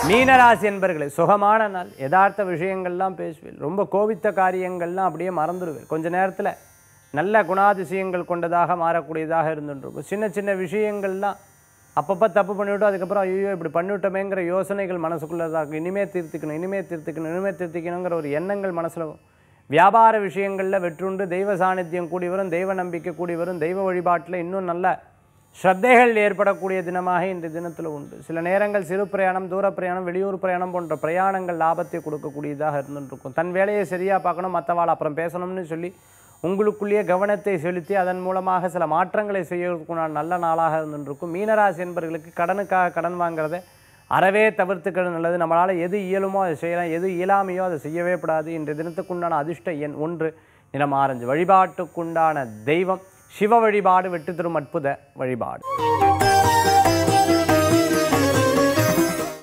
மீனராசி என்பர்களே சுகமான நாள் யதார்த்த விஷயங்கள்லாம் பேசுவேன் ரொம்ப கோபித்த காரியங்கள்லாம் அப்படியே மறந்துடுவேன் கொஞ்ச நேரத்தில் நல்ல குணாதிசயங்கள் கொண்டதாக மாறக்கூடியதாக இருந்துருக்கும் சின்ன சின்ன விஷயங்கள்லாம் அப்பப்போ தப்பு பண்ணிவிட்டோம் அதுக்கப்புறம் ஐயோ இப்படி பண்ணிவிட்டோமேங்கிற யோசனைகள் மனசுக்குள்ளதாக இருக்கும் இனிமே தீர்த்துக்கணும் இனிமே தீர்த்துக்கணும் இனிமே தீர்த்துக்கணுங்கிற ஒரு எண்ணங்கள் மனசில் வியாபார விஷயங்களில் வெற்றுண்டு தெய்வ சாநித்தியம் கூடி வரும் தெய்வ நம்பிக்கை கூடி வரும் தெய்வ வழிபாட்டில் இன்னும் நல்ல ஸ்ரத்தைகள் ஏற்படக்கூடிய தினமாக இந்த தினத்தில் உண்டு சில நேரங்கள் சிறு பிரயாணம் தூர பிரயாணம் வெளியூர் பிரயாணம் போன்ற பிரயாணங்கள் லாபத்தை கொடுக்கக்கூடியதாக இருந்துருக்கும் தன் வேலையை சரியாக பார்க்கணும் மற்றவாள் அப்புறம் பேசணும்னு சொல்லி உங்களுக்குள்ளேயே கவனத்தை செலுத்தி அதன் மூலமாக சில மாற்றங்களை செய்யறதுக்குண்டான நல்ல நாளாக இருந்துருக்கும் மீனராசி என்பவர்களுக்கு கடனுக்காக கடன் வாங்குறத அறவே தவிர்த்துக்கிறது நல்லது நம்மளால் எது இயலுமோ அதை செய்யலாம் எது இயலாமையோ அதை செய்யவே கூடாது இன்றைய தினத்துக்குண்டான அதிர்ஷ்ட எண் ஒன்று நிறம் ஆரஞ்சு வழிபாட்டுக்குண்டான தெய்வம் சிவ வழிபாடு வெற்றி தரும் அற்புத வழிபாடு